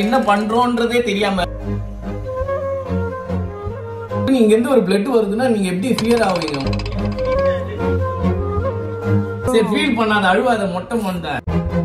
என்ன பண்றோன்றதே தெரியாம இங்க இருந்து ஒரு பிளட் வருதுன்னா நீங்க எப்படி ஃபியர் ஆவீங்க சரி ஃபீல் பண்ணாத அழுவாத மொட்டை மண்டை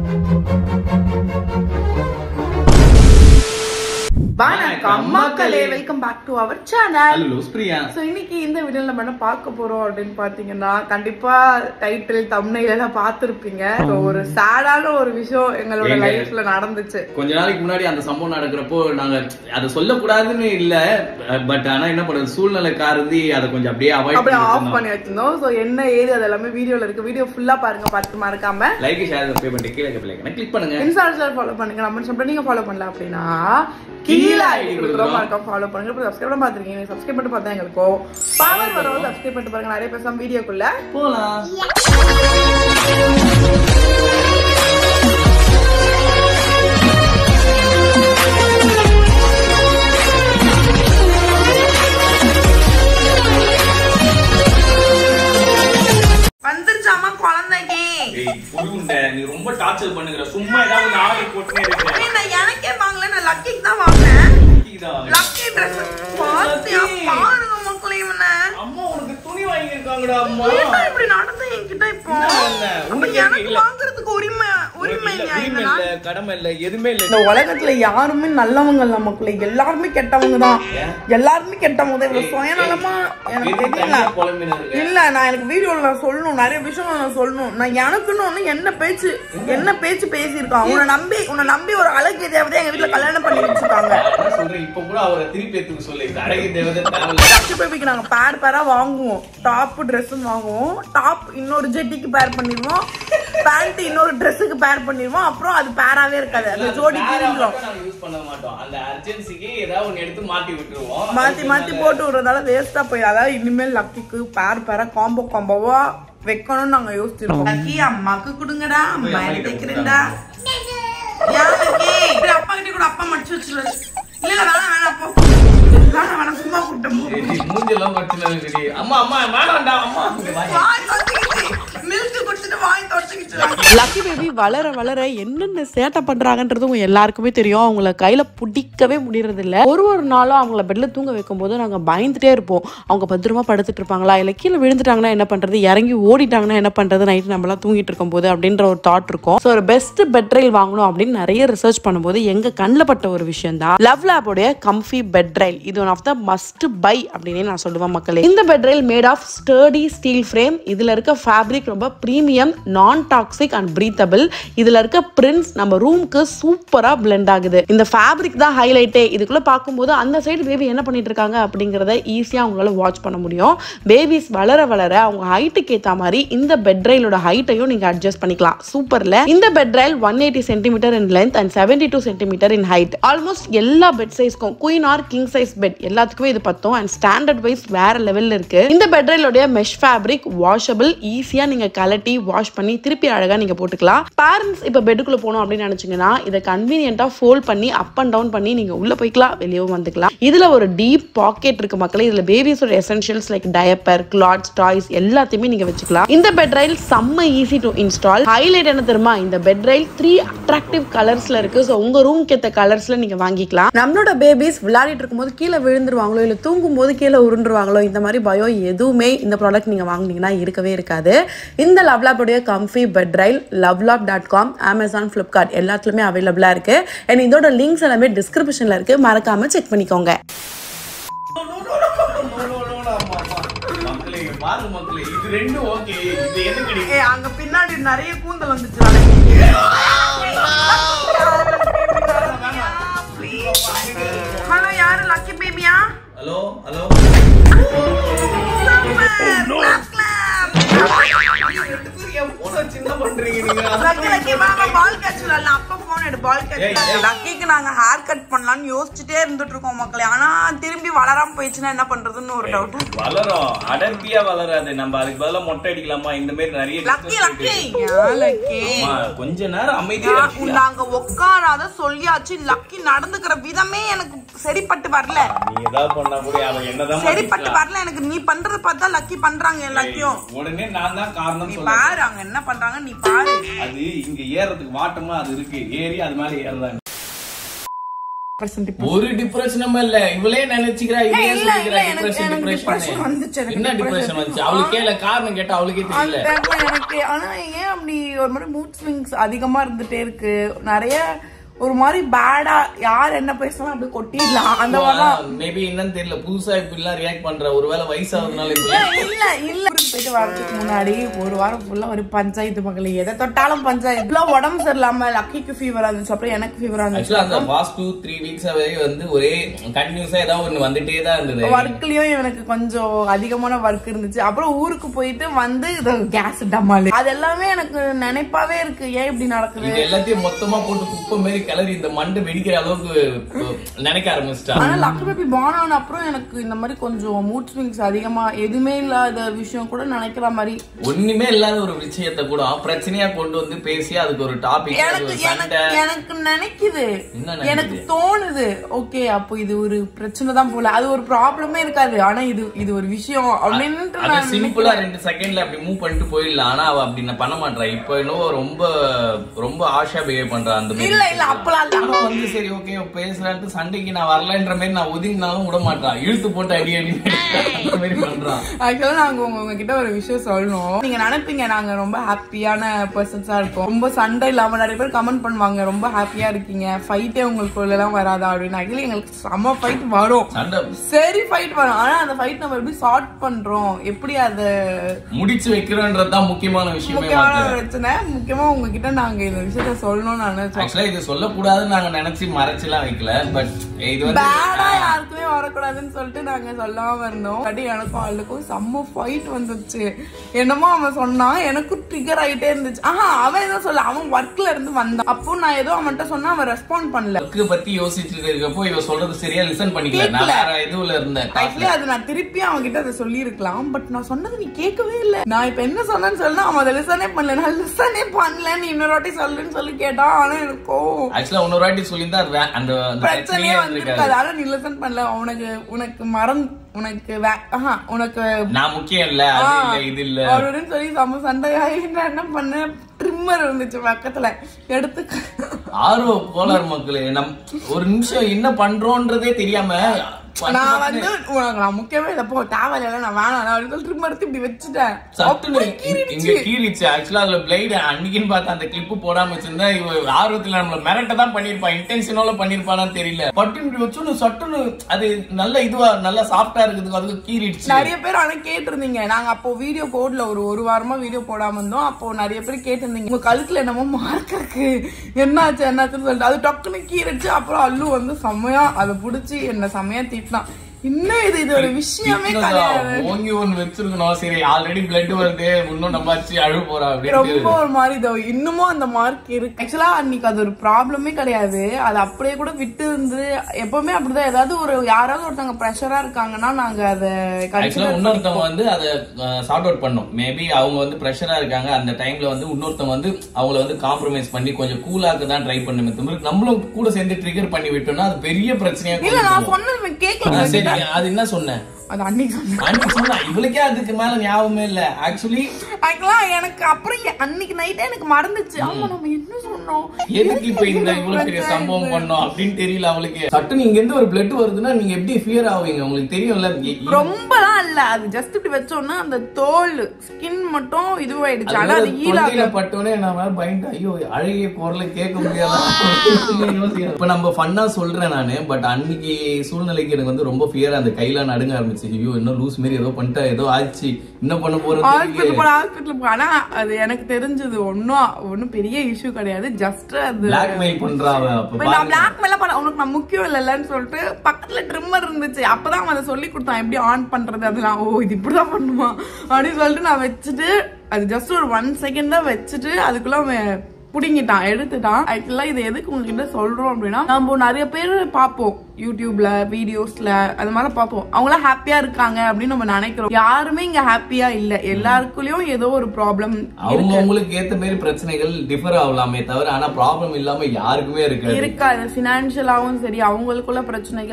வணக்கம் மக்களே welcome back to our channel hello Priya so இன்னைக்கு இந்த வீடியோல நம்ம என்ன பார்க்க போறோம் அப்படின்னு பாத்தீங்கன்னா கண்டிப்பா டைட்டில் தம்னையில எல்லாம் பார்த்திருப்பீங்க So, ஒரு சேடான ஒரு விஷயம் எங்களோட ஏங்க? லைஃப்ல நடந்துச்சு கொஞ்ச நாளைக்கு முன்னாடி அந்த சம்பவம் நடக்கிறப்போ நாங்க அதை சொல்லக்கூடாதுன்னு இல்ல பட் ஆனா என்ன பண்றது சூழ்நிலை காரந்தி அதை கொஞ்சம் அப்படியே அப்படியே ஆஃப் அவாய்ட் பண்ணி வச்சிருந்தோம் சோ என்ன ஏது அது எல்லாமே வீடியோல இருக்கு வீடியோ ஃபுல்லா பாருங்க பார்த்து மறக்காம லைக் ஷேர் சப்ஸ்கிரைப் பண்ணிட்டு கீழே பிள்ளைங்க கிளிக் பண்ணுங்க இன்ஸ்டாகிராம் ஃபாலோ பண்ணுங்க நம்ம சொல்லிட்டு நீங்க ஃபாலோ பண்ணல அப்படின்னா கீழே ஐடி கொடுக்குறோம் மறக்காம ஃபாலோ பண்ணுங்க இப்போ சப்ஸ்கிரைப் பண்ண பாத்துருக்கீங்க சப்ஸ்கிரைப் பண்ணி பார்த்தா எங்களுக்கும் பவர் வரும் சப்ஸ்கிரைப் பண்ணிட்டு பாருங்க நிறைய பேசாம வீடியோக்குள்ள போலாம் வந்துருச்சாமா குழந்தைக்கு ஏய் புரியுண்ட நீ ரொம்ப டார்ச்சர் பண்ணுகிற சும்மா ஏதாவது ஒன்று ஆர்டர் போட்டுனே இருக்க ஏய், நான் எனக்கே வாங்கல நான் லக்கிக்கு தான் வாங்கினேன் இதான். லக்கி ட்ரெஸ் பாத்தியா பாருங்க மக்களே இவனை அம்மா உனக்கு துணி வாங்கியிருக்காங்கடா அம்மா ஏன்டா இப்படி நடந்த என்கிட்ட இப்போ என்ன? அப்ப உனக்கு எனக்கு இல்ல. வாங்குறதுக்கு உரிமை உரிமை இல்ல, இல்லையா உரிமை இந்த நாள்? இல்ல, கடமை இல்ல எதுவுமே இல்ல இந்த உலகத்துல யாருமே நல்லவங்க இல்ல மக்களே எல்லாருமே கெட்டவங்க தான் எல்லாருமே கெட்டவங்க தான் இவ்வளவு சுயநலமா எனக்கு எதுக்கு தெரியல தனியா புலம்பின்னு இருக்க? இல்ல நான் எனக்கு வீடியோல நான் சொல்லணும் நிறைய விஷயம் நான் சொல்லணும் நான் எனக்குன்னு ஒண்ணு என்ன பேச்சு என்ன பேச்சு பேசியிருக்கான் உன்னை நம்பி உன்னை நம்பி ஒரு அழகிய தேவதை எங்க வீட்டுல கல்யாணம் பண்ணி வச்சிருக்காங்க நான் என்ன சொல்றேன் இப்ப கூட அவரை திருப்பி எடுத்துக்க சொல்லு இந்த அழகி தேவதை தேவையில்ல லட்ச பேபிக்கு நாங்க பேர் பேரா வாங்குவோம் டாப் ட்ரெஸ்ஸும் வாங்குவோம் டாப் இன்னொரு ஜெட்டிக்கு பேர் பண்ணிடுவோம் பேண்ட் இன்னொரு ட்ரெஸ்ஸுக்கு பேர் பண்ணிடுவோம் அப்புறம் அது பேராவே இருக்காது அந்த ஜோடி வேற பிரிஞ்சிடும் மட்டும் நாங்க யூஸ் பண்ண மாட்டோம் அந்த அர்ஜென்சிக்கு ஏதாவது ஒண்ணு எடுத்து மாட்டி விட்டுருவோம் மாத்தி மாத்தி போட்டு விடுறதால வேஸ்டா போய் அதாவது இனிமேல் லக்கிக்கு பேர் பேரா காம்போ காம்போவா வைக்கணும்னு நாங்க யோசிச்சிருக்கோம் லக்கி அம்மாக்கு கொடுங்கடா அம்மா எடுத்துக்கிறேன்டா யாருக்கு இப்படி அப்பா கிட்ட கூட அப்பா மடிச்சு வச்சிருவாரு இல்ல இல்ல வேணாம் வேணாம் போ வேணாம் வேணாம் சும்மா கூட்டம் போ ஏய், மூஞ்செல்லாம் மட்டும் சரி அம்மா அம்மா வேணாம்டா அம்மா இங்க வா. வாய் தொடச்சிக்கிச்சு மில்க் குடிச்சிட்டு வாய் தொடச்சிக்கிச்சு லக்கி பேபி வளர வளர என்னென்ன சேட்டை பண்றாங்கன்றது உங்க எல்லாருக்குமே தெரியும் அவங்கள கையில பிடிக்கவே முடியறது இல்ல ஒரு ஒரு நாளும் அவங்கள பெட்ல தூங்க வைக்கும் போது நாங்க பயந்துட்டே இருப்போம் அவங்க பத்திரமா படுத்துட்டு இருப்பாங்களா இல்ல கீழே விழுந்துட்டாங்கன்னா என்ன பண்றது இறங்கி ஓடிட்டாங்கன்னா என்ன பண்றது நைட்டு நம்மளாம் தூங்கிட்டு இருக்கும் போது அப்படின்ற ஒரு தாட் இருக்கும் ஸோ ஒரு பெஸ்ட் பெட் ரயில் வாங்கணும் அப்படின்னு நிறைய ரிசர்ச் பண்ணும்போது எங்க கண்ணில் பட்ட ஒரு விஷயம் தான் லவ் லேபோடைய கம்ஃபி பெட் ரயில் இது one of the must buy அப்படின்னு நான் சொல்லுவேன் மக்களே இந்த bed rail made of sturdy steel frame இதுல இருக்க ஃபேப்ரிக் ரொம்ப ப்ரீமியம் நான் டாக்ஸிக் அண்ட் பிரீத்தபிள் இதுல இருக்க பிரிண்ட்ஸ் நம்ம ரூம்க்கு சூப்பரா பிளெண்ட் ஆகுது இந்த ஃபேப்ரிக் தான் ஹைலைட்டே இதுக்குள்ள பார்க்கும்போது அந்த சைடு பேபி என்ன பண்ணிட்டு இருக்காங்க அப்படிங்கறத ஈஸியா அவங்களால வாட்ச் பண்ண முடியும் பேபிஸ் வளர வளர அவங்க ஹைட்டுக்கு ஏத்த மாதிரி இந்த பெட் ரயிலோட ஹைட்டையும் நீங்க அட்ஜஸ்ட் பண்ணிக்கலாம் சூப்பர்ல இந்த bed rail one eighty centimetre in length and seventy two centimetre in height almost எல்லா பெட் சைஸ்க்கும் queen or king size bed எல்லாத்துக்குமே இது பத்தும் அண்ட் ஸ்டாண்டர்ட் வைஸ் வேற லெவல்ல இருக்கு இந்த பெட் ரயிலோட மெஷ் ஃபேப்ரிக் வாஷபிள் ஈஸியா நீங்க கலட்டி வாஷ் பண்ணி திருப்பி அழகா நீங்க போட்டுக்கலாம் பேரண்ட்ஸ் இப்ப பெட்டுக்குள்ள போகணும் அப்படின்னு நினைச்சீங்கன்னா இதை கன்வீனியன்ட்டா ஃபோல்ட் பண்ணி அப் அண்ட் டவுன் பண்ணி நீங்க உள்ள போய்க்கலாம் வெளியவும் வந்துக்கலாம் இதுல ஒரு டீப் பாக்கெட் இருக்கு மக்களே இதுல பேபிஸோட essentials like diaper clothes toys எல்லாத்தையுமே நீங்க வச்சுக்கலாம் இந்த பெட் ரயில் செம்ம ஈஸி டு இன்ஸ்டால் ஹைலைட் என்ன தெரியுமா இந்த பெட் ரயில் த்ரீ அட்ராக்டிவ் கலர்ஸ்ல இருக்கு ஸோ உங்க ரூம்க்கு ஏத்த கலர்ஸ்ல நீங்க வாங்கிக்கலாம் நம்மளோட பேபிஸ் விளையாடிட்டு இருக்கும்போது கீழே விழுந்துருவாங்களோ இல்ல தூங்கும் போது கீழே உருண்டுருவாங்களோ இந்த மாதிரி பயம் எதுவுமே இந்த ப்ராடக்ட் நீங்க வாங்குனீங்கன்னா இருக்கவே இருக்காது இந்த லவ்லாப்புடைய comfy bed rail LuvLap dot com Amazon Flipkart எல்லாத்துலயுமே அவைலபிளா இருக்கு அண்ட் இதோட லிங்க்ஸ் எல்லாமே டிஸ்கிரிப்ஷன்ல இருக்கு மறக்காம செக் பண்ணிக்கோங்க மக்களே இங்க பாருங்க மக்களே இது ரெண்டும் ஓகே இது எதுக்கு ஏய், அங்க பின்னாடி நிறைய கூந்தல் வந்துச்சு ஹலோ யாரு லக்கி பேபியா ஹலோ ஹலோ சின்ன பண்றீங்க நீங்க லக்கி லக்கி வாங்க பால் கேட்ச் விளையாடலாம் அப்பா போன் எடு பால் ஏய், ஏய். கேட்ச் லக்கிக்கு நாங்க ஹேர் கட் பண்ணலாம்னு யோசிச்சுட்டே இருந்துட்டு இருக்கோம் மக்களே ஆனா திரும்பி வளராம போயிடுச்சுன்னா என்ன பண்றதுன்னு ஒரு டவுட் வளரும் அடர்த்தியா வளராது நம்ம அதுக்கு பதிலா மொட்டை அடிக்கலாமா இந்த மாதிரி நிறைய லக்கி discuss லக்கி இருக்கு. ஏன் லக்கி அம்மா, கொஞ்ச நேரம் அமைதியா நான் இருக்கியா? நாங்க உட்காராத சொல்லியாச்சு லக்கி நடந்துக்கிற விதமே எனக்கு சரிப்பட்டு வரல நீ ஏதாவது பண்ணா கூட அவன் என்னதான் சரிப்பட்டு பண்ணிக்கலாம். வரல எனக்கு நீ பண்றத பார்த்தா லக்கி பண்றாங்க எல்லாத்தையும் உடனே நான் தான் காரணம் நீ சொல்றேன் பாரு அங்க என்ன பண்றாங்க நீ பாரு அது இங்க ஏறதுக்கு வாட்டமா அது இருக்கு ஏறி அது மேல ஏறுறாங்க பர்சன்ட் ஒரு டிப்ரெஷனும் இல்ல இவளே நினைச்சுக்கிறா இவளே இல்ல, இல்ல, சொல்லிக்கிறா எனக்கு- டிப்ரெஷன் எனக்கு depression வந்துச்சு, டிப்ரெஷன் எனக்கு என்ன depression. டிப்ரெஷன் வந்துச்சு அவளுக்கு கேள காரணம் கேட்டா அவளுக்கே அந்த தெரியல time ல எனக்கு ஆனா ஏன் அப்படி ஒரு மாதிரி மூட் ஸ்விங்ஸ் அதிகமா இருந்துட்டே இருக்கு நிறைய ஒரு மாதிரி பேடா யார் என்ன பேசலாம் அப்படி கொட்டிடலாம் அந்த மாதிரிலாம் மேபி என்னன்னு தெரியல புதுசா இப்படி எல்லாம் ரியாக்ட் பண்ற ஒருவேளை வயசாகுதுனால இப்படி இல்ல இல்ல ஊருக்கு போயிட்டு வரதுக்கு முன்னாடி ஒரு வாரம் ஃபுல்லா ஒரு பஞ்சாயத்து மகளே எதை தொட்டாலும் பஞ்சாயத்து ஃபுல்லா உடம்பு சரியில்லாம லக்கிக்கு ஃபீவர் இருந்துச்சு அப்புறம் எனக்கு ஃபீவர் இருந்துச்சு ஆக்சுவலா அந்த பாஸ்ட் டூ த்ரீ வீக்ஸாவே வந்து ஒரே கண்டினியூஸா ஏதாவது ஒண்ணு வந்துட்டே தான் இருந்தது ஒர்க்லயும் எனக்கு கொஞ்சம் அதிகமான ஒர்க் இருந்துச்சு அப்புறம் ஊருக்கு போயிட்டு வந்து கேஸ் டமால் அது எல்லாமே எனக்கு நினைப்பாவே இருக்கு ஏன் இப்படி நடக்குது இது எல்லாத்தையும் மொத்தமா போட்டு குப்பை மாதிரி கிளறி இந்த மண்டை வெடிக்கிற அளவுக்கு அஹ், நினைக்க ஆரம்பிச்சிட்டா ஆனா லக்கு பேபி பான் ஆன அப்புறம் எனக்கு இந்த மாதிரி கொஞ்சம் மூட் ஸ்விங்ஸ் அதிகமா எதுவுமே இல்லாத விஷயம் கூட நினைக்கிற மாதிரி ஒண்ணுமே இல்லாத ஒரு விஷயத்தை கூட பிரச்சனையா கொண்டு வந்து பேசி அதுக்கு ஒரு டாபிக் எனக்கு எனக்கு எனக்கு நினைக்குது என்ன நினைக்குது? எனக்கு தோணுது ஓகே அப்போ இது ஒரு பிரச்சனை தான் போல அது ஒரு ப்ராப்ளமே இருக்காது ஆனா இது இது ஒரு விஷயம் அப்படின்ட்டு அது நான் சிம்பிளா ரெண்டு செகண்ட்ல அப்படி மூவ் பண்ணிட்டு போயிடலாம் ஆனா அவ அப்படி நான் பண்ண மாட்டா இப்ப என்னவோ ரொம்ப ரொம்ப ஆஷா பிஹேவ் பண்றா அந்த மாதிரி இல்ல இல்ல அப்பலாம் இல்ல ஆனா வந்து சரி ஓகே பேசுறான்ட்டு சண்டைக்கு நான் வரலன்ற மாதிரி நான் ஒதுங்கினாலும் விட மாட்டான் இழுத்து போட்டு அடி அடி அந்த மாதிரி பண்றான் ஆக்சுவலா நாங்க உங்க உங்ககிட்ட ஒரு விஷயம் சொல்லணும் நீங்க நினைப்பீங்க நாங்க ரொம்ப ஹாப்பியான பர்சன்ஸா இருக்கோம் ரொம்ப சண்டை இல்லாம நிறைய பேர் கமெண்ட் பண்ணுவாங்க ரொம்ப ஹாப்பியா இருக்கீங்க ஃபைட்டே உங்களுக்குள்ள எல்லாம் வராதா அப்படின்னு ஆக்சுவலி எங்களுக்கு செம்ம ஃபைட் வரும் சண்டை சரி ஃபைட் வரும் ஆனா அந்த ஃபைட் நம்ம எப்படி சார்ட் பண்றோம் எப்படி அத முடிச்சு வைக்கிறோன்றதுதான் முக்கியமான விஷயமே முக்கியமான பிரச்சனை முக்கியமா உங்ககிட்ட நாங்க இந்த விஷயத்த சொல்லணும்னு நினைச்சோம் ஆக்சுவலா இது சொல்லக்கூடாதுன்னு நாங்க நினைச்சு மறைச்சுலாம் வைக்கல பட் இது வந்து பேடா யாருக்குமே வரக்கூடாதுன்னு சொல்லிட்டு நாங்க சொல்லாம இருந்தோம் கட்டி எனக்கும் அவளுக்கும் செம்ம ஃபைட் வந்துச்சு என்னமோ அவன் சொன்னான் எனக்கும் ட்ரிகர் ஆயிட்டே இருந்துச்சு ஆஹா அவன் எதுவும் சொல்ல அவன் ஒர்க்ல இருந்து வந்தான் அப்போ நான் ஏதோ அவன்கிட்ட சொன்னா அவன் ரெஸ்பாண்ட் பண்ணல ஒர்க்கு பத்தி யோசிச்சுட்டு இருக்கப்போ இவ சொல்றது சரியா லிசன் பண்ணிக்கல நான் வேற இதுல இருந்தேன் ஆக்சுவலி அது நான் திருப்பி அவன் கிட்ட அதை சொல்லியிருக்கலாம் பட் நான் சொன்னது நீ கேட்கவே இல்ல நான் இப்ப என்ன சொன்னேன்னு சொன்னா அவன் அதை லிசனே பண்ணல நான் லிசனே பண்ணல நீ இன்னொரு வாட்டி சொல்லுன்னு சொல்லி கேட்டான் ஆனா எனக்கும் ஆக்சுவலா இன்னொரு வாட்டி சொல்லியிருந்தா அது வே- அந்த அந்த பிரச்சனையே பிரச்சனையே வந்திருக்காது வந்திருக்காது ஆனா நீ லிசன் பண்ணல உனக்கு உனக்கு மரம் உனக்கு வே- ஆஹா, உனக்கு நான் முக்கியம் இல்ல அது இல்ல இது இல்ல அப்படின்னு சொல்லி செம்ம சண்டையாகி நான் என்ன பண்ணேன் ட்ரிம்மர் இருந்துச்சு பக்கத்துல எடுத்து ஆர்வ கோளாறு மக்களே நம் ஒரு நிமிஷம் என்ன பண்றோன்றதே தெரியாம நான் வந்து உனக்கு நான் முக்கியமே இல்ல போ தேவையில்ல நான் வேணாம் நான் அப்படின்னு சொல்லி ட்ரிம்மர் எடுத்து இப்படி வச்சுட்டேன் சட்டுன்னு அப்படி கீறிடுச்சு. இங்க கீறிச்சு ஆக்சுவலா அதுல பிளைட் அன்னைக்குன்னு பார்த்து அந்த கிளிப்பு போடாம வச்சிருந்தா இவ ஆர்வத்துல நம்மள மிரட்ட தான் பண்ணிருப்பான் இன்டென்ஷனோட பண்ணிருப்பானான்னு தெரியல பட்டு இப்படி வச்சுன்னு சட்டுன்னு அது நல்ல இதுவா நல்லா சாஃப்டா இருக்குது அதுக்கு கீறிடுச்சு நிறைய பேர் ஆனா கேட்டிருந்தீங்க நாங்க அப்போ வீடியோ போடல ஒரு ஒரு வாரமா வீடியோ போடாம இருந்தோம் அப்போ நிறைய பேர் கேட்டிருந்தீங்க உங்க கழுத்துல என்னமோ மார்க் இருக்கு என்னாச்சு என்னாச்சுன்னு சொல்லிட்டு அது டக்குன்னு கீறிச்சு அப்புறம் அல்லு வந்து செம்மையா அதை புடிச்சு என்ன செம்மையா திட்டினான் இன்னும் இது இது ஒரு விஷயமே கிடையாது ஓங்கி ஒண்ணு வச்சிருக்கணும் சரி ஆல்ரெடி பிளட் வருது இன்னும் நம்ம வச்சு அழுவ போறா அப்படின்னு ரொம்ப ஒரு மாதிரி இதோ இன்னமும் அந்த மார்க் இருக்கு ஆக்சுவலா அன்னைக்கு அது ஒரு ப்ராப்ளமே கிடையாது அது அப்படியே கூட விட்டு இருந்து எப்பவுமே அப்படிதான் ஏதாவது ஒரு யாராவது ஒருத்தவங்க ப்ரெஷரா இருக்காங்கன்னா நாங்க அதை ஆக்சுவலா இன்னொருத்தவங்க வந்து அதை சார்ட் அவுட் பண்ணும் மேபி அவங்க வந்து ப்ரெஷரா இருக்காங்க அந்த டைம்ல வந்து இன்னொருத்தவங்க வந்து அவங்கள வந்து காம்ப்ரமைஸ் பண்ணி கொஞ்சம் கூலாக்க தான் ட்ரை பண்ணுமே தவிர நம்மளும் கூட சேர்ந்து ட்ரிகர் பண்ணி விட்டோம்னா அது பெரிய பிரச்சனையா இல்ல கொண்டு நான் போகும். சொன்னது ஆ, கேட்கல சரி அது என்ன சொன்னேன் அது அன்னைக்கு சொன்னேன் அன்னைக்கு சொன்னா இவளுக்கே அதுக்கு மேல ஞாபகமே இல்ல ஆக்சுவலி ஆக்சுவலா எனக்கு அப்புறம் எ- அன்னைக்கு நைட்டே எனக்கு மறந்துச்சு ஆமா நம்ம என்ன சொன்னோம் எதுக்கு இப்ப இந்த இவ்வளவு பெரிய சம்பவம் பண்ணோம் அப்படின்னு தெரியல அவளுக்கு சட்டுன்னு இங்க இருந்து ஒரு பிளட் வருதுன்னா நீங்க எப்படி ஃபியர் ஆவீங்க உங்களுக்கு தெரியும்ல எ- எ- ரொம்பலாம் இல்ல அது ஜஸ்ட் இப்படி வச்சோம்னா அந்த தோல் ஸ்கின் மட்டும் இதுவாயிடுச்சு ஆனா அது தொண்டையில ஈலாக பட்டோனே நான் வேற பயந்து ஐயோ அழகிய குரலை கேட்க முடியாது இப்ப நம்ம ஃபன்னா சொல்றேன் நானு பட் அன்னைக்கு சூழ்நிலைக்கு எனக்கு வந்து ரொம்ப ஃபியர் அந்த கையில நடுங்க ஆரம்பிச்சு ஐயோ இன்னும் லூஸ் மாதிரி ஏதோ பண்ணிட்டா ஏதோ ஆச்சு என்ன பண்ண போறது ஹாஸ்பிட்டல் போன ஹாஸ்பிட்டல் போன ஆனா அது எனக்கு தெரிஞ்சது ஒன்னும் ஒன்னும் பெரிய இஷ்யூ கிடையாது ஜஸ்ட் அது பிளாக்மெயில் பண்றாவ அப்ப இப்ப நான் பிளாக் மேல பண்ண உனக்கு நான் முக்கியம் இல்லைன்னு சொல்லிட்டு பக்கத்துல ட்ரிம்மர் இருந்துச்சு அப்பதான் அவன் அதை சொல்லி கொடுத்தான் எப்படி ஆன் பண்றது அது நான் ஓ இது இப்படிதான் பண்ணுமா அப்படின்னு சொல்லிட்டு நான் வச்சுட்டு அது ஜஸ்ட் ஒரு ஒன் செகண்ட் தான் வச்சுட்டு அதுக்குள்ள அவன் புடிங்கிட்டான் எடுத்துட்டான் ஆக்சுவலா இது எதுக்கு உங்ககிட்ட சொல்றோம் அப்படின்னா நம்ம நிறைய பேர் பார்ப்போம் யூடியூப்ல வீடியோஸ்ல அது மாதிரி பார்ப்போம் அவங்களாம் ஹாப்பியா இருக்காங்க அப்படின்னு நம்ம நினைக்கிறோம் யாருமே இங்க ஹாப்பியா இல்ல எல்லாருக்குள்ளயும் ஏதோ ஒரு ப்ராப்ளம் அவங்க உங்களுக்கு ஏத்த மாதிரி பிரச்சனைகள் டிஃபர் ஆகலாமே தவிர ஆனா ப்ராப்ளம் இல்லாம யாருக்குமே இருக்காது இருக்காது பினான்சியலாவும் சரி அவங்களுக்குள்ள பிரச்சனைகள்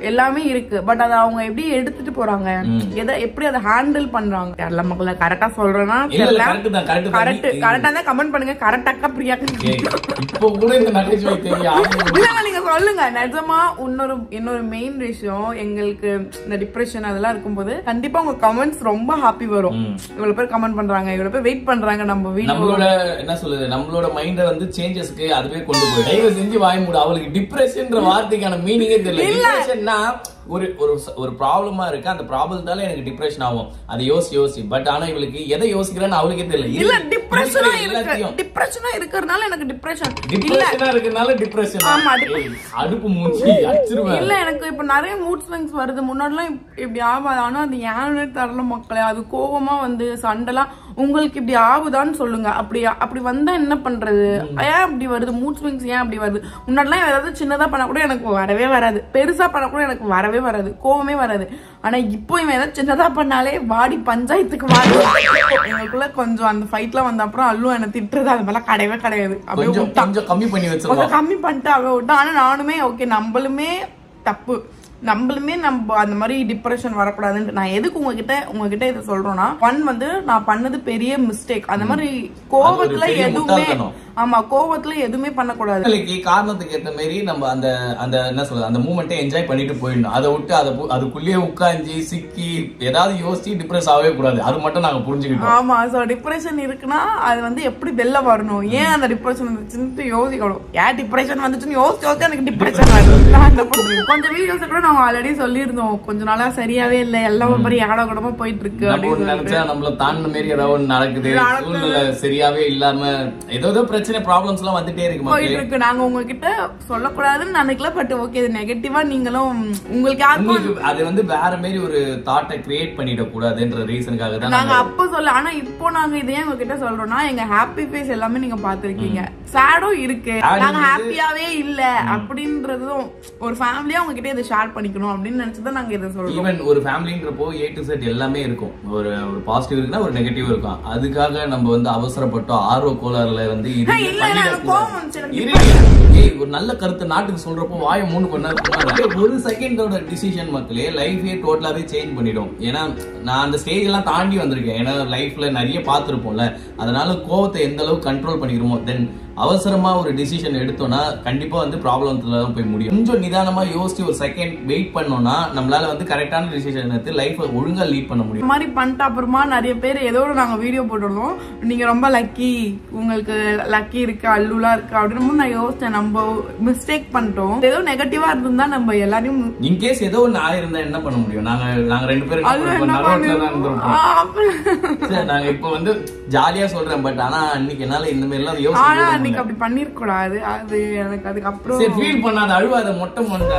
எல்லாமே இருக்கு பட் அதை அவங்க எப்படி எடுத்துட்டு போறாங்க எதை எப்படி அதை ஹேண்டில் பண்றாங்க தெரியல மக்களை கரெக்டா சொல்றேன்னா இல்ல இல்ல தெரியல கரெக்ட் தான் கரெக்ட் தான் கரெக்ட் கரெக்டா தான் கமெண்ட் பண்ணுங்க கரெக்டாக்கா பிரியாக்கா ஏய், இப்போ கூட இந்த நகைச்சுவை தெரியும் இல்லங்க நீங்க சொல்லுங்க நிஜமா இன்னொரு இன்னொரு மெயின் விஷயம் எங்களுக்கு இந்த டிப்ரெஷன் அதெல்லாம் இருக்கும்போது கண்டிப்பா உங்க கமெண்ட்ஸ் ரொம்ப ஹாப்பி வரும் இவ்வளவு பேர் கமெண்ட் பண்றாங்க இவ்வளவு பேர் வெயிட் பண்றாங்க நம்ம வீடியோ நம்மளோட என்ன சொல்லுது நம்மளோட மைண்ட வந்து சேஞ்சஸ்க்கு அதுவே கொண்டு போய் தயவு செஞ்சு வாய் மூடு அவளுக்கு டிப்ரெஷன்ற வார்த்தைக்கான மீனிங்கே தெரியல டிப்ரெஷன்னா ஒரு ஒரு ச- ஒரு ப்ராப்ளமா இருக்கு அந்த ப்ராப்ளத்தால எனக்கு டிப்ரெஷன் ஆகும் அதை யோசி யோசி பட் ஆனா இவளுக்கு எதை யோசிக்கிறேன்னு அவளுக்கே தெரியல இல்ல இரு- டிப்ரெஷனா இருக்கிற இருக்கு எல்லாத்தையும் டிப்ரெஷனா இருக்கிறதுனால எனக்கு டிப்ரெஷன் இல்ல டிப்ரெஷனா இருக்கனால டிப்ரெஷன் ஆமா, அடுப்பு மூஞ்சி அடிச்சிருவேன் இல்ல எனக்கு இப்ப நிறைய மூட் ஸ்விங்ஸ் வருது முன்னாடிலாம் இப்- இப்படி ஆகாது ஆனா அது ஏன்னு தரல மக்களே அது கோவமா வந்து சண்டைலாம் உங்களுக்கு இப்படி ஆகுதான்னு சொல்லுங்க அப்படி அப்படி வந்தா என்ன பண்றது ஏன் அப்படி வருது மூட் ஸ்விங்ஸ் ஏன் அப்படி வருது முன்னாடிலாம் ஏதாவது சின்னதா பண்ணா கூட எனக்கு வரவே வராது பெருசா பண்ணா கூட எனக்கு வரவே வராது கோவமே வராது ஆனா இப்போ இவன் ஏதாவது சின்னதா பண்ணாலே வாடி பஞ்சாயத்துக்கு வாடி எங்களுக்குள்ள கொஞ்சம் அந்த ஃபைட்லாம் வந்த அப்புறம் அல்லு என்ன திட்டுறது அது மாதிரிலாம் கிடையவே கிடையாது அப்படியே கொஞ்சம் விட்டா. கொஞ்சம் கம்மி பண்ணி வச்சிருக்கோம் கொஞ்சம் கம்மி பண்ணிட்டு அவ விட்டா ஆனா நானுமே ஓகே நம்மளுமே தப்பு நம்மளுமே நம்ம அந்த மாதிரி டிப்ரெஷன் வரக்கூடாதுன்னு நான் எதுக்கு உங்ககிட்ட உங்ககிட்ட இதை சொல்றேன்னா ஒன் வந்து நான் பண்ணது பெரிய மிஸ்டேக் அந்த மாதிரி கோவத்துல பெரிய எதுவுமே முட்டாள்தனம். ஆமா கோவத்துல எதுவுமே பண்ணக்கூடாது சூழ்நிலைக்கு காரணத்துக்கு ஏத்த மாதிரி நம்ம அந்த அந்த என்ன சொல்றது அந்த மூமெண்ட்டை என்ஜாய் பண்ணிட்டு போயிடணும் அதை விட்டு அதை பு- அதுக்குள்ளேயே உட்காந்து சிக்கி ஏதாவது யோசிச்சு டிப்ரெஸ் ஆகவே கூடாது அது மட்டும் நாங்க புரிஞ்சுக்கிட்டோம் ஆமா சோ டிப்ரெஷன் இருக்குன்னா அது வந்து எப்படி வெளில வரணும் ஏன் அந்த டிப்ரெஷன் வந்துச்சுன்னு யோசிக்கணும் ஏன் டிப்ரெஷன் வந்துச்சுன்னு யோசிச்சு யோசிச்சு எனக்கு டிப்ரெஷன் வருது நான் என்ன பண்றது கொஞ்சம் வீடியோஸ் கூட நாங்க ஆல்ரெடி சொல்லியிருந்தோம் கொஞ்ச நாளா சரியாவே இல்ல எல்லாம் ஒரு மாதிரி ஏடா கூடமா போயிட்டு இருக்கு நம்ம அப்படின்னு ஒண்ணு நினைச்சா நம்மள தாண்டின மாரி ஏதாவது ஒண்ணு நடக்குது சூழ்நிலை சரியாவே இல்லாம ஏதோ ஏதோ பிரச்சனை ப்ராப்ளம்ஸ் எல்லாம் வந்துட்டே இருக்கு போயிட்டு மக்களே இருக்கு நாங்க உங்ககிட்ட சொல்லக்கூடாதுன்னு நினைக்கல பட் ஓகே இது நெகட்டிவா நீங்களும் உங்களுக்கு யாருக்கும் உங்களுக்கு அது வந்து வேற மாதிரி ஒரு தாட்டை கிரியேட் பண்ணிட கூடாதுன்ற ரீசனுக்காக தான் நாங்க அப்ப சொல்ல ஆனா இப்போ நாங்க இதை ஏன் உங்ககிட்ட சொல்றோம்னா எங்க ஹாப்பி ஃபேஸ் எல்லாமே நீங்க பாத்திருக்கீங்க சேடும் இருக்கு Sad நாங்க வந்து- ஹாப்பியாவே இல்ல அப்படின்றதும் ஒரு ஃபேமிலியா உங்ககிட்ட இதை ஷேர் பண்ணிக்கணும் அப்படின்னு நினைச்சுதான் நாங்க இதை சொல்றோம் ஈவன் ஒரு ஃபேமிலின்றப்போ ஏ டு செட் எல்லாமே இருக்கும் ஒரு ஒரு பாசிட்டிவ் இருக்குன்னா ஒரு நெகட்டிவ் இருக்கும் அதுக்காக நம்ம வந்து அவசரப்பட்டோம் ஆர்வ கோளாறுல வந்து இது இல்ல, இல்ல, பண்ணிடக் எனக்கு கூடாது. கோவம் வந்துச்சு, எனக்கு இருங்க. ஏய் ஒரு நல்ல கருத்து நாட்டுக்கு சொல்றப்போ வாயை மூணு கொண்டு நேரம் ஒரு செகண்டோட டிசிஷன் மக்களே லைஃபே டோட்டலாவே சேஞ்ச் பண்ணிடும் ஏன்னா நான் அந்த ஸ்டேஜ் எல்லாம் தாண்டி வந்திருக்கேன் ஏன்னா லைஃப்ல நிறைய பார்த்துருப்போம்ல அதனால கோவத்தை எந்த அளவுக்கு கண்ட்ரோல் பண்ணிக்கிறோமோ தென் அவசரமா ஒரு டிசிஷன் எடுத்தோம்னா கண்டிப்பா வந்து ப்ராப்ளத்துல தான் போய் முடியும் கொஞ்சம் நிதானமா யோசிச்சு ஒரு செகண்ட் வெயிட் பண்ணோம்னா நம்மளால வந்து கரெக்டான டிசிஷன் எடுத்து லைஃபை ஒழுங்கா லீட் பண்ண முடியும் இந்த மாதிரி பண்ணிட்டு அப்புறமா நிறைய பேர் ஏதோ ஒரு நாங்க வீடியோ போட்டிருந்தோம் நீங்க ரொம்ப லக்கி உங்களுக்கு லக்கி இருக்கு அல்லுலாம் இருக்கு அப்படின்னு நான் யோசிச்சேன் நம்ம மிஸ்டேக் பண்ணிட்டோம் ஏதோ நெகட்டிவா இருந்திருந்தா நம்ம எல்லாரையும் இன்கேஸ் ஏதோ ஒண்ணு ஆயிருந்தா என்ன பண்ண முடியும் நாங்க நாங்க ரெண்டு பேரும் என்ன அல்லு பண்ணிருப்போம்? என்ன நடுரோட்ல தான் இருந்திருப்போம் பண்ணி சரி, நாங்க இப்ப வந்து ஜாலியா சொல்றேன் பட் ஆனா அன்னைக்கு என்னால இந்த மாதிரி எல்லாம் ஆனா யோசிக்க அன்னைக்கு அப்படி பண்ணிருக்க கூடாது அது எனக்கு அதுக்கப்புறம் சரி ஃபீல் பண்ணாத அழுவாத மொட்டை மொண்டை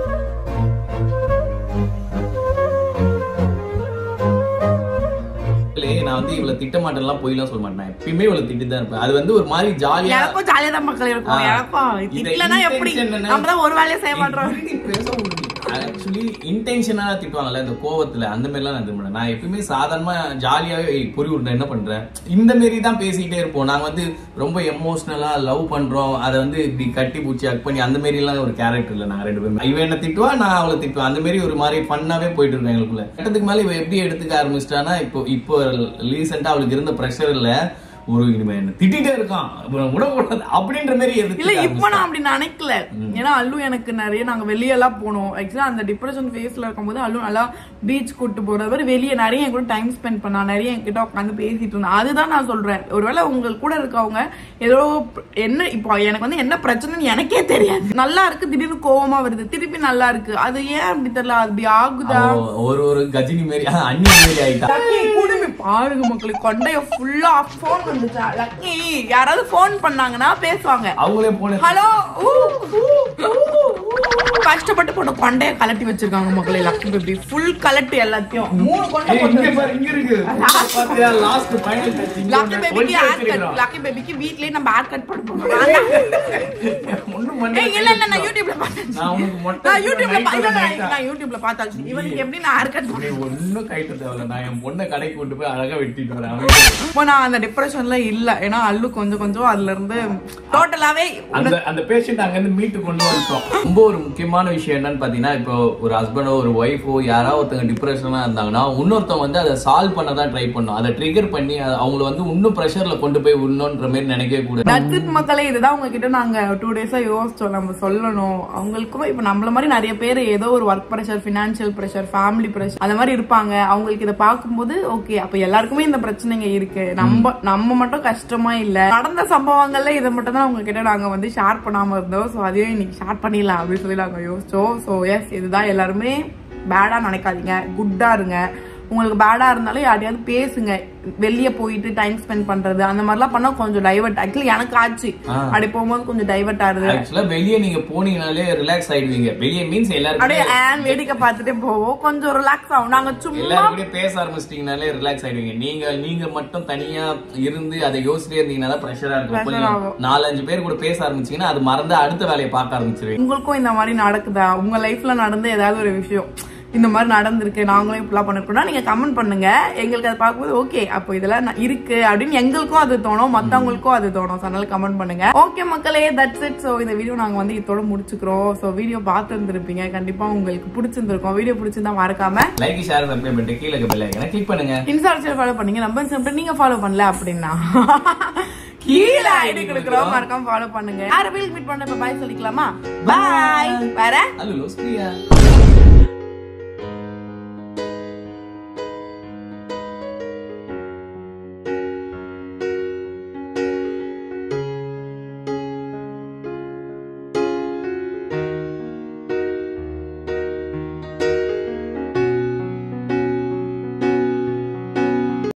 இல்லையே, நான் வந்து இவ்வளவு திட்ட மாட்டேன்லாம் போயெல்லாம் சொல்ல மாட்டேன் எப்பயுமே இவ்வளவு திட்டு தான் இருப்பேன் அது வந்து ஒரு மாதிரி ஜாலியா எனக்கும் ஜாலியா தான் மக்கள் இருக்கும் ஆ. எனக்கும் இத திட்டலனா எப்படி intention என்ன? நம்ம தான் ஒரு வேலையை செய்ய மாட்டோம் ஆக்சுவலி இன்டென்ஷனா திட்டுவாங்கல்ல இந்த கோவத்துல அந்த மாதிரி எல்லாம் நான் திரும்ப நான் எப்பயுமே சாதாரணமா ஜாலியாவே "ஏய், பொறி உருண்டை என்ன பண்றேன் இந்த மாரி தான் பேசிக்கிட்டே இருப்போம் நாங்க வந்து ரொம்ப எமோஷனலா லவ் பண்றோம் அதை வந்து இப்படி கட்டி பூச்சி அக் பண்ணி அந்த மாதிரி எல்லாம் ஒரு கேரக்டர் இல்ல நாங்க ரெண்டு பேரும் இவன் என்ன திட்டுவா நான் அவளை திட்டுவேன் அந்த மாதிரி ஒரு மாதிரி ஃபன்னாவே போயிட்டு இருக்கோம் எங்களுக்குள்ள கட்டத்துக்கு மேல இவ எப்படி எடுத்துக்க ஆரம்பிச்சிட்டானா இப்போ இப்போ ரீசெண்டா அவளுக்கு இருந்த ப்ரெஷர் இல்ல ஒரு இனிமே என்ன திட்டிட்டே இருக்கான் அப்புறம் விடக்கூடாது அப்படின்ற மாதிரி இல்ல எடுத்துக்க இப்போ நான் அப்படி நினைக்கல ஏன்னா அல்லு எனக்கு நிறைய நாங்க வெளியெல்லாம் போனோம் ஆக்சுவலா அந்த டிப்ரெஷன் ஃபேஸ்ல இருக்கும்போது அல்லு நல்லா பீச் கூட்டு போறது மாதிரி வெளியே நிறைய என் கூட டைம் ஸ்பெண்ட் பண்ணா நிறைய என்கிட்ட உட்காந்து பேசிட்டு இருந்தா அதுதான் நான் சொல்றேன் ஒருவேளை உங்க கூட இருக்கவங்க ஏதோ என்ன இப்போ எனக்கு வந்து என்ன பிரச்சனைன்னு எனக்கே தெரியாது நல்லா இருக்கு திடீர்னு கோவமா வருது திருப்பி நல்லா இருக்கு அது ஏன் அப்படி தெரியல அது அப்படி ஆகுதா அவ ஒரு ஒரு கஜினி மாரி ஆஹ், அண்ணி மாரி ஆயிட்டா லக்கி குடுமி பாருங்க மக்களுக்கு கொண்டைய ஃபுல்லா போன் வந்துச்சா லக்கி யாராவது போன் பண்ணாங்கன்னா பேசுவாங்க அவங்களே போன ஹலோ கஷ்டப்பட்டு போட்ட கொண்டைய கலட்டி வச்சிருக்காங்க மக்களே லக்கி பேபி ஃபுல் கலட்டு எல்லாத்தையும் மூணு கொண்டை ஏய், போட்டு இங்க பாரு, இங்க இருக்கு. பாத்தியா, last final touch. இங்க லக்கி ஒண்ணு பேபிக்கு ஒண்ணு ஹேர் கட் வச்சிருக்கிறோம். லக்கி பேபிக்கு வீட்லயே நம்ம ஹேர் கட் பண்ணுவோம் ஒண்ணும் பண்ணல. ஏய் இல்ல இல்ல நான் யூடியூப்ல பார்த்தேன் நான் உனக்கு மொட்டை நான் யூடியூப்ல night பா- இல்ல, ஓட இல்ல, night ஆ. நான் யூடியூப்ல பார்த்தாச்சு இவனுக்கு எப்படி நான் ஹேர் கட் நீ ஒண்ணும் கைட்டு தேவையில்ல. நான் என் பொண்ணை கடைக்கு கொண்டு போய் அழகா வெட்டிட்டு வரேன் அவன் இப்போ நான் அந்த டிப்ரெஷன்ல இல்ல ஏன்னா அல்லு கொஞ்சம் கொஞ்சம் அதுல இருந்து டோட்டலாவே அந்த அந்த பேஷண்ட் அங்க இருந்து மீட்டு கொண்டு வந்துட்டோம் ரொம்ப ஒரு முக்கியமான முக்கியமான விஷயம் என்னன்னு பாத்தீங்கன்னா இப்போ ஒரு ஹஸ்பண்டோ ஒரு ஒய்ஃபோ யாராவது ஒருத்தங்க டிப்ரெஷனா இருந்தாங்கன்னா இன்னொருத்தவங்க வந்து அதை சால்வ் பண்ண தான் ட்ரை பண்ணும் அதை ட்ரிகர் பண்ணி அதை- அவங்கள வந்து இன்னும் ப்ரெஷர்ல கொண்டு போய் விடணுன்ற மாதிரி நினைக்கவே கூடாது தட்ஸ் மக்களே இதுதான் உங்ககிட்ட நாங்க டூ டேஸா யோசிச்சோம் நம்ம சொல்லணும் அவங்களுக்கும் இப்ப நம்மள மாதிரி நிறைய பேர் ஏதோ ஒரு work pressure financial pressure family pressure அந்த மாதிரி இருப்பாங்க அவங்களுக்கு இதை பார்க்கும்போது ஓகே அப்ப எல்லாருக்குமே இந்த பிரச்சனைங்க இருக்கு நம்ம நம்ம மட்டும் கஷ்டமா இல்ல நடந்த சம்பவங்கள்ல இதை மட்டும் தான் உங்ககிட்ட நாங்க வந்து ஷேர் பண்ணாம இருந்தோம் சோ அதையும் இன்னைக்கு ஷேர் பண்ணிடலாம் அப்படின்னு சொல்லி நாங்க யோசிச்சோம் சோ எஸ் இதுதான் எல்லாருமே பேடா நினைக்காதீங்க குட்டா இருங்க உங்களுக்கு பேடா இருந்தாலும் யாரையாவது பேசுங்க வெளிய போயிட்டு டைம் ஸ்பெண்ட் பண்றது அந்த மாதிரிலாம் பண்ணா கொஞ்சம் டைவர்ட் ஆக்சுவலி எனக்கு ஆச்சு அப்படி போகும்போது கொஞ்சம் டைவர்ட் ஆகுது ஆக்சுவலா வெளியே நீங்க போனீங்கனாலே ரிலாக்ஸ் ஆயிடுவீங்க வெளியே மீன்ஸ் எல்லாருக்கும் அப்படியே ஆன் வேடிக்கை பார்த்துட்டே போவோம் கொஞ்சம் ரிலாக்ஸ் ஆகும் நாங்க சும்மா எல்லாரும் கூட பேச ஆரம்பிச்சிட்டீங்கனாலே ரிலாக்ஸ் ஆயிடுவீங்க நீங்க நீங்க மட்டும் தனியா இருந்து அதை யோசிச்சிட்டே இருந்தீங்கன்னா தான் ப்ரெஷரா இருக்கும் கொஞ்சம் நாலஞ்சு பேர் கூட பேச ஆரம்பிச்சீங்கன்னா அது மறந்து அடுத்த வேலையை பார்க்க ஆரம்பிச்சிருவீங்க உங்களுக்கும் இந்த மாதிரி நடக்குதா உங்க லைஃப்ல நடந்த ஏதாவது ஒரு விஷயம் இந்த மாதிரி நடந்திருக்கு நாங்களும் இப்படிலாம் பண்ணிருக்கோம்னா நீங்க கமெண்ட் பண்ணுங்க எங்களுக்கு அதை பார்க்கும்போது ஓகே அப்போ இதெல்லாம் ந- இருக்கு அப்படின்னு எங்களுக்கும் அது தோணும் மத்தவங்களுக்கும் அது தோணும் So, அதனால கமெண்ட் பண்ணுங்க ஓகே மக்களே தட்ஸ் இட் ஸோ இந்த வீடியோ நாங்க வந்து இதோட முடிச்சுக்கிறோம் ஸோ வீடியோ பார்த்து இருந்திருப்பீங்க கண்டிப்பா உங்களுக்கு பிடிச்சிருந்திருக்கும் வீடியோ பிடிச்சிருந்தா மறக்காம லைக் ஷேர் சப்ஸ்கிரைப் பண்ணிட்டு கீழே பெல் ஐக்கனை கிளிக் பண்ணுங்க இன்ஸ்டாகிராம் ஃபாலோ பண்ணீங்க நம்ம இன்ஸ்டாகிராம் நீங்க ஃபாலோ பண்ணல அப்படின்னா கீழே ஐடி கொடுக்குறோம் மறக்காம ஃபாலோ பண்ணுங்க யாரை வீல் மீட் பண்ண பாய் சொல்லிக்கலாமா பாய் வேற ஹலோ ஸ்ரீயா